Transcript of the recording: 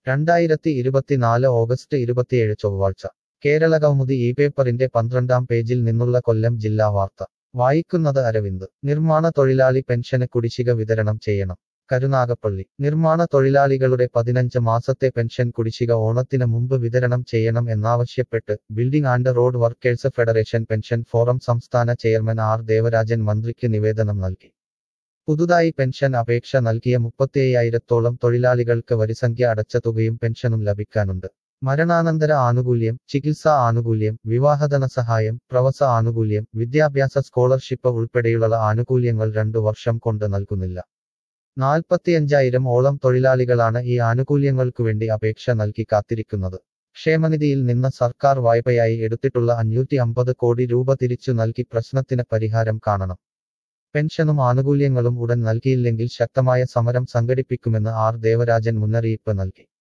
രണ്ടായിരത്തി ഇരുപത്തിനാല് ഓഗസ്റ്റ് ഇരുപത്തിയേഴ് ചൊവ്വാഴ്ച കേരളകൗമുദി ഈ പേപ്പറിന്റെ പന്ത്രണ്ടാം പേജിൽ നിന്നുള്ള കൊല്ലം ജില്ലാ വാർത്ത വായിക്കുന്നത് അരവിന്ദ് നിർമ്മാണ തൊഴിലാളി പെൻഷന് കുടിശ്ശിക വിതരണം ചെയ്യണം കരുനാഗപ്പള്ളി നിർമ്മാണ തൊഴിലാളികളുടെ പതിനഞ്ച് മാസത്തെ പെൻഷൻ കുടിശ്ശിക ഓണത്തിന് മുമ്പ് വിതരണം ചെയ്യണം എന്നാവശ്യപ്പെട്ട് building and road workers federation pension forum സംസ്ഥാന ചെയർമാൻ ആർ ദേവരാജൻ മന്ത്രിക്ക് നിവേദനം നൽകി പുതുതായി പെൻഷൻ അപേക്ഷ നൽകിയ മുപ്പത്തിയ്യായിരത്തോളം തൊഴിലാളികൾക്ക് വരിസംഖ്യ അടച്ച തുകയും പെൻഷനും ലഭിക്കാനുണ്ട് മരണാനന്തര ആനുകൂല്യം ചികിത്സാ ആനുകൂല്യം വിവാഹധന സഹായം പ്രവസ ആനുകൂല്യം വിദ്യാഭ്യാസ സ്കോളർഷിപ്പ് ഉൾപ്പെടെയുള്ള ആനുകൂല്യങ്ങൾ രണ്ടു വർഷം കൊണ്ട് നൽകുന്നില്ല നാൽപ്പത്തിയഞ്ചായിരം ഓളം തൊഴിലാളികളാണ് ഈ ആനുകൂല്യങ്ങൾക്കുവേണ്ടി അപേക്ഷ നൽകി കാത്തിരിക്കുന്നത് ക്ഷേമനിധിയിൽ നിന്ന് സർക്കാർ വായ്പയായി എടുത്തിട്ടുള്ള അഞ്ഞൂറ്റി അമ്പത് കോടി രൂപ തിരിച്ചു നൽകി പ്രശ്നത്തിന് പരിഹാരം കാണണം പെൻഷനും ആനുകൂല്യങ്ങളും ഉടൻ നൽകിയില്ലെങ്കിൽ ശക്തമായ സമരം സംഘടിപ്പിക്കുമെന്ന് ആർ ദേവരാജൻ മുന്നറിയിപ്പ് നൽകി